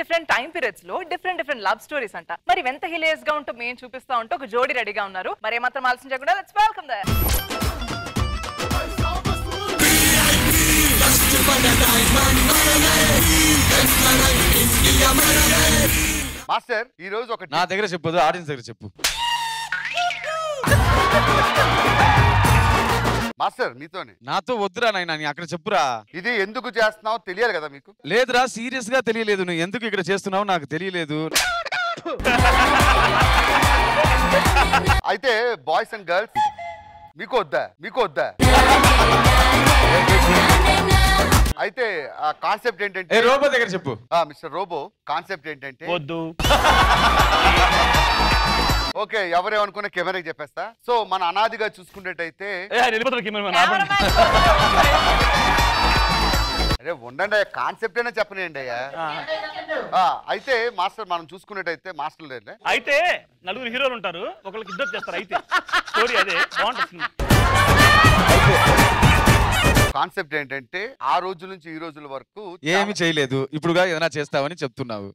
Different time periods లో different different love stories అంట మరి ఎంత హిలేయస్ గా ఉంటూ మేము చూపిస్తా ఉంటే ఒక జోడి రెడీగా ఉన్నారు మరి ఏమాత్రం ఆలోచించకుండా లెట్స్ వెల్కమ్ దర్ మాస్టర్ ఈ రోజు ఒక నా దగ్గర చెప్పదు ఆడియన్స్ దగ్గర చెప్పు మాస్టర్ మీతోనే నాతో వద్దురా నాయన నీ అక్కడ చెప్పురా ఇది ఎందుకు చేస్తున్నావు తెలియాలి కదా మీకు లేదురా సీరియస్ గా తెలియలేదు నువ్వు ఎందుకు ఇక్కడ చేస్తున్నావు నాకు తెలియలేదు అయితే బాయ్స్ అండ్ గర్ల్స్ మీకు వద్దా మీకు వద్దా అయితే ఆ కాన్సెప్ట్ ఏ ఏంటంటే రోబో దగ్గర చెప్పు మిస్టర్ రోబో కాన్సెప్ట్ ఏంటంటే వద్దు ఓకే ఎవరేమనుకున్న కెమెరాకి చెప్పేస్తా సో మన అనాదిగా చూసుకున్నట్టయితే ఏ ఆయన వెళ్ళిపోతాడు కెమెరా ఆపండి. అరే ఉండండి కాన్సెప్ట్ అయినా చెప్పనండి అయ్యా ఆ, అయితే మాస్టర్ మనం చూసుకున్నట్టయితే మాస్టర్ లేదే అయితే నలుగురు హీరోలు ఉంటారు ఒకళ్ళకి ఇద్దరు చేస్తారు అయితే స్టోరీ అదే బాగుంటుంది సినిమా కాన్సెప్ట్ ఏంటంటే ఆ రోజు నుంచి ఈ రోజుల వరకు ఏమి చేయలేదు ఇప్పుడుగా ఏదైనా చేస్తావని చెప్తున్నావు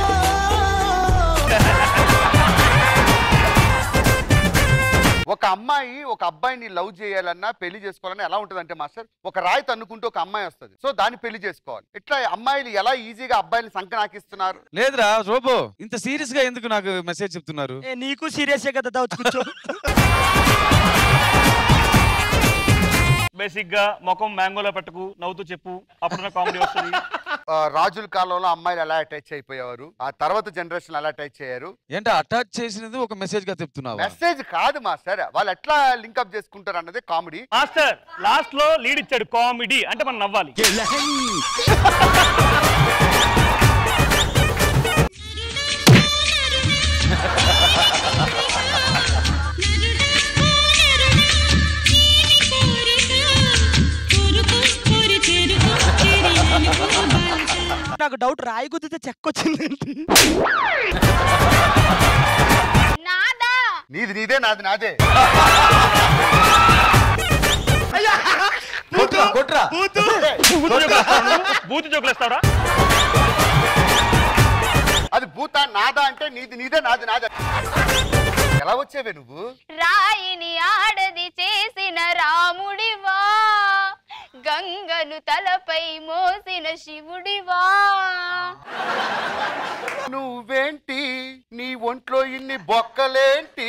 ఒక అమ్మాయి ఒక అబ్బాయిని లవ్ చేయాలన్నా పెళ్లి చేసుకోవాలన్నా ఎలా ఉంటదంటే మాస్టర్ ఒక రాయి తన్నుకుంటూ ఒక అమ్మాయి వస్తుంది సో దాన్ని పెళ్లి చేసుకోవాలి ఇట్లా అమ్మాయిలు ఎలా ఈజీగా అబ్బాయిని సంకనాకిస్తున్నారు లేదురా రోబో ఇంత సీరియస్ గా ఎందుకు నాకు మెసేజ్ చెప్తున్నారు ఏ, నీకు సీరియస్ కదా దా, వచ్చి కూర్చో బేసిక్ గా ముఖం మ్యాంగోలో పెట్టకు నవ్వుతూ చెప్పు అప్పుడున్న కామెడీ వస్తుంది ఆ, రాజుల కాలంలో అమ్మాయిలు ఎలా అటాచ్ అయిపోయేవారు ఆ తర్వాత జనరేషన్ ఎలా అటాచ్ అయ్యారు ఏంటి అటాచ్ చేసినది ఒక మెసేజ్ గా చెప్తున్నావా మెసేజ్ కాదు మాస్టర్ వాళ్ళు ఎట్లా లింకప్ చేసుకుంటారు అన్నది కామెడీ మాస్టర్ లాస్ట్ లో లీడ్ ఇచ్చాడు కామెడీ అంటే మనం నవ్వాలి నాకు డౌట్ రాయి గుద్దితే చెక్క వచ్చిందండి నాదా నీది నీదే నాది నాదే కొట్రా కొట్రా బూతు జోకులు వేస్తావా నువ్వు? బూతు జోకులు వేస్తావరా అది భూత నాదా అంటే నీది నీదే నాది నాదే ఎలా వచ్చేవే నువ్వు రాయిని ఆడది చేసిన రాముడివా గంగను తలపై మోసిన శివుడివా నువ్వేంటి నీ ఒంట్లో ఇన్ని బొక్కలేంటి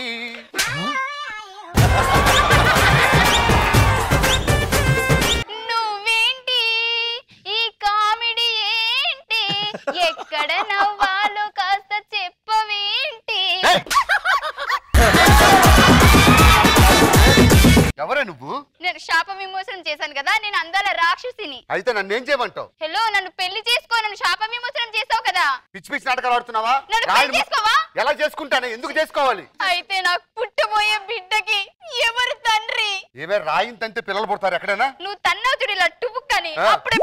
నువ్వేంటి ఈ కామెడీ ఏంటి ఎక్కడ నవ్వాలో కాస్త చెప్పవేంటి ఎవరే నువ్వు నేను శాప విమోచనం చేశాను కదా నేను అందాల రాక్షసిని అయితే నన్ను ఏం చేయమంటావు హలో నన్ను పెళ్లి చేసుకో నన్ను శాప విమోచనం చేసావు కదా పిచ్చి పిచ్చి నాటకాలు ఆడుతున్నావా నన్ను పెళ్లి రాయని- చేసుకోవా ఎలా చేసుకుంటానే ఎందుకు చేసుకోవాలి అయితే నాకు పుట్టబోయే బిడ్డకి ఎవరు తండ్రి ఏమే రాయింతంటే పిల్లలు పుడతారు ఎక్కడైనా నువ్వు తన్నవుతుడు ఇలా టుపుక్కని ఆ. అప్పుడే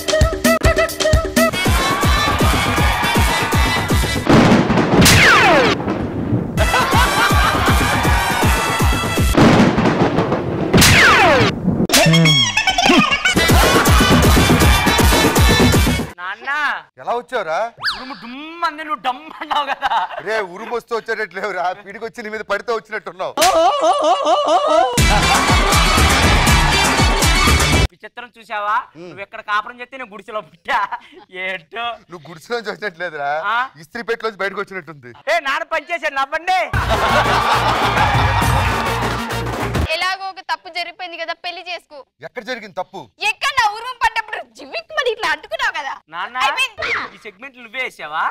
నాన్న ఎలా వచ్చావురా ఉరుము డుమ్ అంది నువ్వు డమ్ అన్నావు కదా రే ఉరుము వస్తూ వచ్చేటట్లేవురా పిడికి వచ్చి నీ మీద పడితే వచ్చినట్టున్నావు విచిత్రం చూసావా నువ్వు ఎక్కడ కాపురం చేస్తే నేను గుడిసెలో పుట్టా ఏంటో నువ్వు గుడిసెలోంచి వచ్చినట్లేదురా ఆ? ఇస్త్రీ పెట్టలోంచి బయటకు వచ్చినట్టుంది ఏ నాన్న పనిచేసాను నవ్వండి ఎలాగో ఒక తప్పు జరిగిపోయింది కదా పెళ్లి చేసుకో ఎక్కడ జరిగింది తప్పు ఎక్కడ నా ఉరుము పడ్డప్పుడు జివిక్ మరి ఇట్లా అంటుకున్నావు కదా నాన్న అయిపోయింది. ఈ సెగ్మెంట్ నువ్వే వేసావా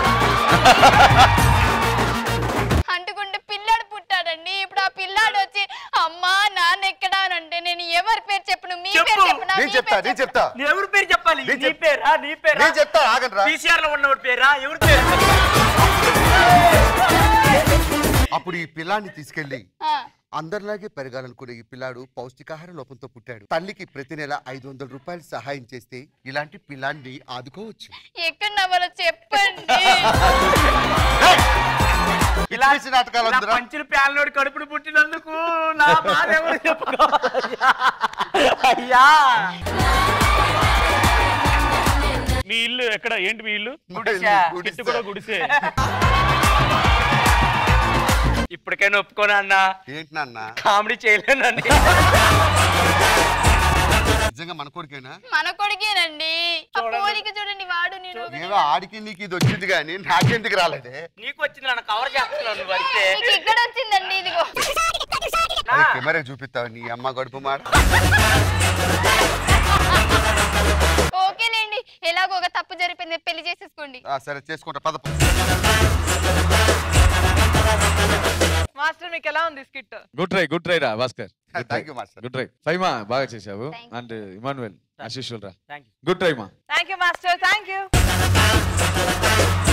అంటుకుంటే పిల్లాడు పుట్టాడండి ఇప్పుడు ఆ పిల్లాడు వచ్చి అమ్మా నాన్న ఎక్కడా అని అంటే నేను ఎవరి పేరు చెప్పను మీ పేరు చెప్పు. చెప్పనా నేను మీ చెప్తా పేరు నేను చెప్పనా? చెప్తా నువ్వు ఎవరి పేరు చెప్పాలి నేను నీ చెప్- పేరా నీ పేరా నేను చెప్తా ఆగండి రా పీసీఆర్ లో ఉన్నవాడి పేరా ఎవరి పేరు అప్పుడు ఈ పిల్లాన్ని తీసుకెళ్లి ఆ, అందరిలాగే పెరగాలనుకునే ఈ పిల్లాడు పౌష్టికాహార లోపంతో పుట్టాడు తల్లికి ప్రతి నెల ఐదు వందల రూపాయలు సహాయం చేస్తే ఇలాంటి పిల్లాన్ని ఆదుకోవచ్చు ఎక్కడ నవ్వాలో చెప్పండి పిచ్చి పిచ్చి నాటకాలు నా వద్దురా. పంచిన ప్యాలనోడి కడుపును పుట్టినందుకు నా బాధ ఎవరు చెప్పుకోవాలి అయ్యా మీ ఇల్లు ఎక్కడ ఏంటి మీ ఇల్లు గుడిసె. ఇటు కూడా గుడిసే ఇప్పటికైనా ఒప్పుకోనా అన్న ఏంటి నాన్న కామెడీ చేయలేనండి నిజంగా మన కొడుకేనా మన కొడుకేనండి ఆ పోలిక చూడండి వాడు నేను ఒకటే. ఏదో ఆడికి నీకు ఇది వచ్చింది కానీ నాకెందుకు రాలేదే నీకు వచ్చింది నన్ను కవర్ చేస్తున్నావు నువ్వు అయితే నీకు ఇక్కడ వచ్చిందండి ఇదిగో అది కెమెరా చూపిస్తావు నీ అమ్మ గడుపు మాట ఓకేలేండి ఎలాగో ఒక తప్పు జరిపోయింది పెళ్లి చేసేసుకోండి ఆ, సరే చేసుకుంటా పద పద. మాస్టర్ మీకు ఎలా ఉంది skit good try good try రా Bhaskar thank you master good try Faima బాగా చేశావు Thank you. అండ్ ఇమానువెల్ అశిష్యుల్ రా థ్యాంక్ యూ గుడ్ ట్రై మా thank you master thank you